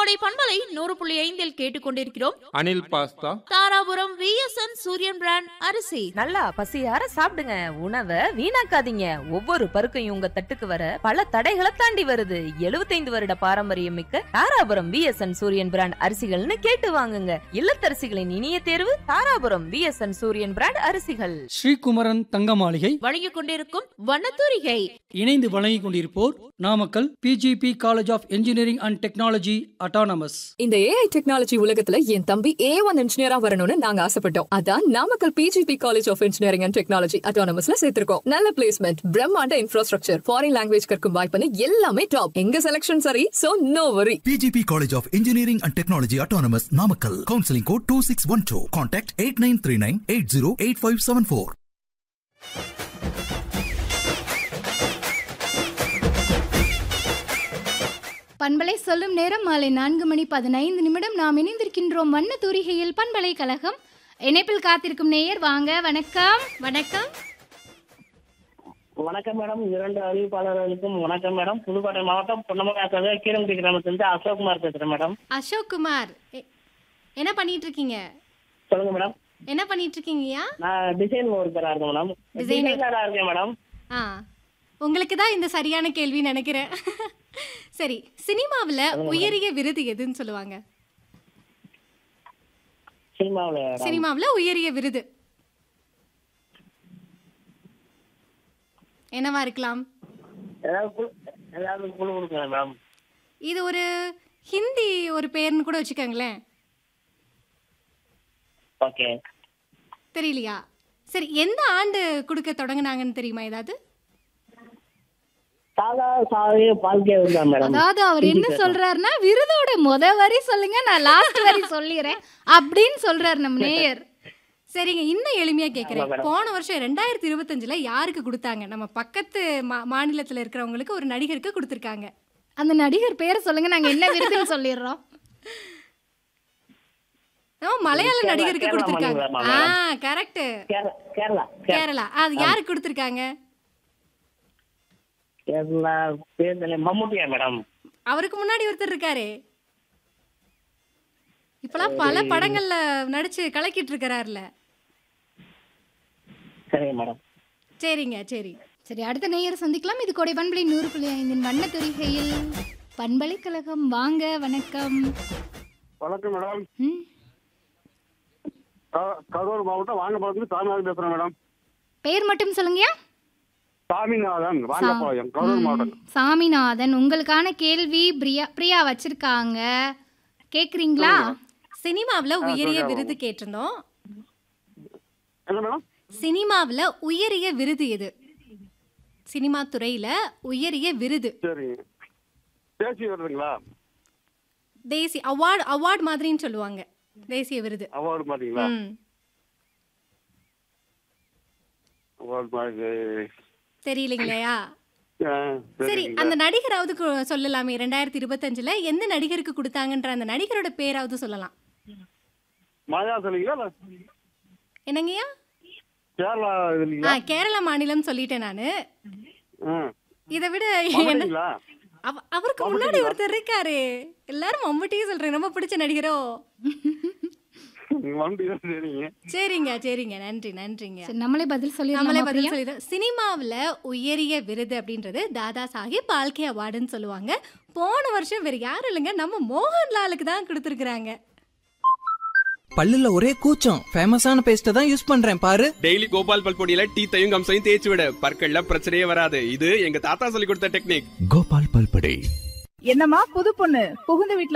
கோடை பண்பலை நூறு புள்ளி ஐந்தில் கேட்டுக்கொண்டிருக்கிறோம் Anil pasta Dharapuram VSN Suriyan brand அரிசி நல்லா பசியார சாப்பிடுங்க உணவை வீணாக்காதீங்க ஒவ்வொரு பருக்கையும் உங்க தட்டுக்கு வர பல தடைகளை தாண்டி வருது 75 வருட பாரம்பரியம் மிக்க தாராபுரம் விஎஸ்என் சூரியன் பிராண்ட் அரிசிகள்னு கேட்டு வாங்குங்க இல்லத்தரசிகளின் இனிய தேர்வு தாராபுரம் விஎஸ்என் சூரியன் பிராண்ட் அரிசிகள் ஸ்ரீகுமரன் தங்க மாளிகை வழங்கிக் கொண்டிருக்கும் வண்ணத்தூரிகை இணைந்து வழங்கிக் கொண்டிருப்போர் Namakkal PGP college of engineering and technology autonomous இந்த ஏஐ டெக்னாலஜி உலகத்துல என் தம்பி ஏ ஒன் இன்ஜினியரா வரணும்னு நாங்க ஆசைப்பட்டோம் அதான் Namakkal PGP college of engineering and technology அட்டானமஸ்ல சேர்த்திருக்கோம் நல்ல பிளேஸ்மெண்ட் பிரம்மாண்ட இன்ஃப்ராஸ்ட்ரக்சர் ஃபாரின் லாங்குவேஜ் கற்கும் வாய்ப்புன்னு எல்லாமே டாப் எங்க செலக்ஷன் சரி சோ நோ வரி PGP College of Engineering and Technology Autonomous Namakkal. Counseling code 2612. Contact 8939 808574. பண்பலை சொல்லும் நேரம் மாலை நான்கு மணி பதினைந்து நிமிடம் நாம் இணைந்திருக்கின்றோம் வண்ண தூரிகையில் பண்பலை கழகம் இணைப்பில் காத்திருக்கும் நேயர் வாங்க வணக்கம் வணக்கம் வணக்கம் மேடம் இரண்டு அறிவிப்பாளர்களுக்கும் வணக்கம் மேடம் புதுக்கோட்டை மாவட்டம் பொன்னமராக்காக கீரங்குடி கிராமத்திலிருந்து அசோக்குமார் பேசுறேன் மேடம் அசோக் குமார் எ- என்ன பண்ணிட்டு இருக்கீங்க சொல்லுங்க மேடம் என்ன பண்ணிட்டு இருக்கீங்கய்யா நான் டிசைன் ஒர்க்கரா இருக்கேன் மேடம் Designer. டிசைனரா இருக்கேன் மேடம் ஆ உங்களுக்கு தான் இந்த சரியான கேள்வி நினைக்கிறேன் சரி சினிமாவில் உயரிய விருது எதுன்னு சொல்லுவாங்க சினிமாவில் சினிமாவில் உயரிய விருது என்னவா இருக்கலாம் ஏதாவது குழு ஏதாவது குழு கொடுங்க மேடம் இது ஒரு ஹிந்தி ஒரு பேர்னு கூட வச்சுக்கோங்களேன் ஓகே தெரியலையா சரி எந்த ஆண்டு கொடுக்க தொடங்குனாங்கன்னு தெரியுமா ஏதாவது சாதா சாவே வாழ்க்கை தான் மேடம் அதாவது அவர் என்ன சொல்றாருன்னா விருதோட முத வரி சொல்லுங்க நான் லாஸ்ட் வரி சொல்லிடுறேன் அப்படின்னு சொல்றாரு நம்ம நேயர் சரிங்க இன்னும் எளிமையா கேக்குறேன் போன வருஷம் ரெண்டாயிரத்தி இருபத்தஞ்சுல யாருக்கு கொடுத்தாங்க நம்ம பக்கத்து மா மாநிலத்துல இருக்கிறவங்களுக்கு ஒரு நடிகருக்கு கொடுத்துருக்காங்க அந்த நடிகர் பேரை சொல்லுங்க நாங்க என்ன விருதுன்னு சொல்லிடுறோம் நம்ம மலையாள கேரளா- நடிகருக்கு கேரளா கொடுத்துருக்காங்க மாநிலமா ஆ மேடம்? கரெக்ட் கேரளா கேரளா கேரளா அது யாருக்கு கொடுத்துருக்காங்க கேரளா பேர் தெரியல. மம்முட்டியா மேடம் அவருக்கு முன்னாடி ஒருத்தர் இருக்காரு இப்பெல்லாம் பல படங்கள்ல நடிச்சு கலக்கிட்டு இருக்கிறாருல சரிங்க மேடம் சரிங்க சரி சரி அடுத்த நேயர் சந்திக்கலாம் இது கோடை பண்பலை நூறு புள்ளி ஐந்தின் வண்ண துரிகையில் பண்பலைக்கழகம் வாங்க வணக்கம் வணக்கம் மேடம் ம், க- கரூர் மாவட்டம் வாங்கப்பாளையத்துல சாமிநாதன் பேசுறேன் மேடம் பெயர் மட்டும் சொல்லுங்கயா சாமிநாதன் வாங்கப்பாளையம் கரூர் மாவட்டம் ம், சாமிநாதன் உங்களுக்கான கேள்வி பிரியா பிரியா வச்சிருக்காங்க கேக்குறீங்களா சினிமாவில் உயரிய விருது கேட்டிருந்தோம் என்ன மேடம் சினிமாவில் உயரிய விருது எது சினிமா துறையில உயரிய விருது சரிங்க தேசிய வருதுங்களா தேசிய அவார்டு அவார்டு மாதிரின்னு சொல்லுவாங்க தேசிய விருது அவார்டு மாட்டீங்களா ம் அவார்டு மாதிரி தெரியலைங்களையா ஆ, சரி சரிங்களா. அந்த நடிகராவது கு- சொல்லலாமே ரெண்டாயிரத்தி இருபத்தஞ்சுல எந்த நடிகருக்கு கொடுத்தாங்கன்ற அந்த நடிகரோட பேராவது சொல்லலாம் மாயா சொல்லிங்களா இல்ல என்னங்கய்யா கேரளா இது ஆ இல்லைங்களா கேரளா மாநிலம் சொல்லிட்டேன் நானு ஆ. இதை விட என்ன மம்முட்டிங்களா அவ- அவருக்கு முன்னாடி ஒருத்தர் இருக்காரு எல்லாரும் மம்முட்டியே சொல்றேன் ரொம்ப பிடிச்ச நடிகரோ மம்முட்டி தான் சரிங்க சரிங்க சரிங்க நன்றி நன்றிங்க நம்மளே பதில் சொல்லி நம்மளே பதில் சொல்லிடுறோம் சினிமாவில் உயரிய விருது அப்படின்றது தாதா சாஹிப் பால்கே அவார்டுன்னு சொல்லுவாங்க போன வருஷம் வேற யாரும் இல்லைங்க நம்ம மோகன்லாலுக்கு தான் கொடுத்துருக்குறாங்க பல்லுல ஒரே கூச்சம் ஃபேமஸான பேஸ்ட தான் யூஸ் பண்றேன் பாரு டெய்லி கோபால் பல் பொடியில டீத்தையும் கம்சையும் தேய்ச்சி விட பற்கள்ல பிரச்சனையே வராது இது எங்க தாத்தா சொல்லி கொடுத்த டெக்னிக் கோபால் பல்படை என்னம்மா புது பொண்ணு புகுந்த வீட்ல